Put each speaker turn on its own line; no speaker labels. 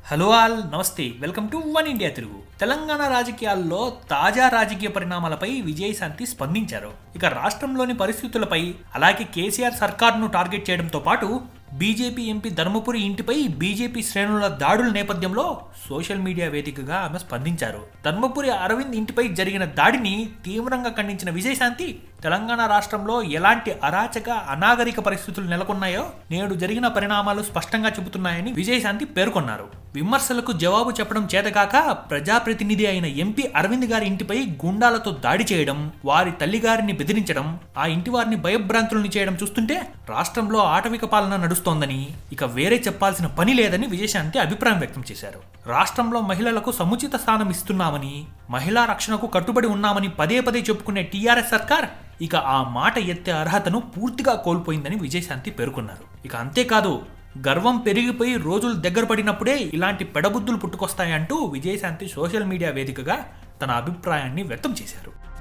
hello all నమస్తే welcome to One India Telugu Telangana రాజకీయాల్లో తాజా రాజకీయ పరిణామాలపై విజయశాంతి స్పందించారు ఇక రాష్ట్రంలోని పరిస్థితులపై అలాగే కేసీఆర్ సర్కార్ను టార్గెట్ చేయడంతో పాటు బీజేపీ ఎంపీ ధర్మపురి ఇంటిపై బీజేపీ శ్రేణుల దాడుల నేపథ్యంలో సోషల్ మీడియా వేదికగా ఆమె స్పందించారు ధర్మపురి అరవింద్ ఇంటిపై జరిగిన దాడిని తీవ్రంగా ఖండించిన విజయశాంతి తెలంగాణ రాష్ట్రంలో ఎలాంటి అరాచక అనాగరిక పరిస్థితులు నెలకొన్నాయో నేడు జరిగిన పరిణామాలు స్పష్టంగా చెబుతున్నాయని విజయశాంతి పేర్కొన్నారు విమర్శలకు జవాబు చెప్పడం చేతకాక ప్రజాప్రతినిధి అయిన ఎంపీ అరవింద్ గారి ఇంటిపై గుండాలతో దాడి చేయడం వారి తల్లిగారిని బెదిరించడం ఆ ఇంటి వారిని భయభ్రాంతుల్ని చేయడం చూస్తుంటే రాష్ట్రంలో ఆటవిక పాలన నడుస్తోందని ఇక వేరే చెప్పాల్సిన పని లేదని విజయశాంతి అభిప్రాయం వ్యక్తం చేశారు రాష్ట్రంలో మహిళలకు సముచిత స్థానం ఇస్తున్నామని మహిళా రక్షణకు కట్టుబడి ఉన్నామని పదే పదే చెప్పుకునే టీఆర్ఎస్ సర్కార్ ఇక ఆ మాట ఎత్తే అర్హతను పూర్తిగా కోల్పోయిందని విజయశాంతి పేర్కొన్నారు ఇక అంతేకాదు గర్వం పెరిగిపోయి రోజులు దగ్గర పడినప్పుడే ఇలాంటి పెడబుద్ధులు పుట్టుకొస్తాయంటూ విజయశాంతి సోషల్ మీడియా వేదికగా తన అభిప్రాయాన్ని వ్యక్తం చేశారు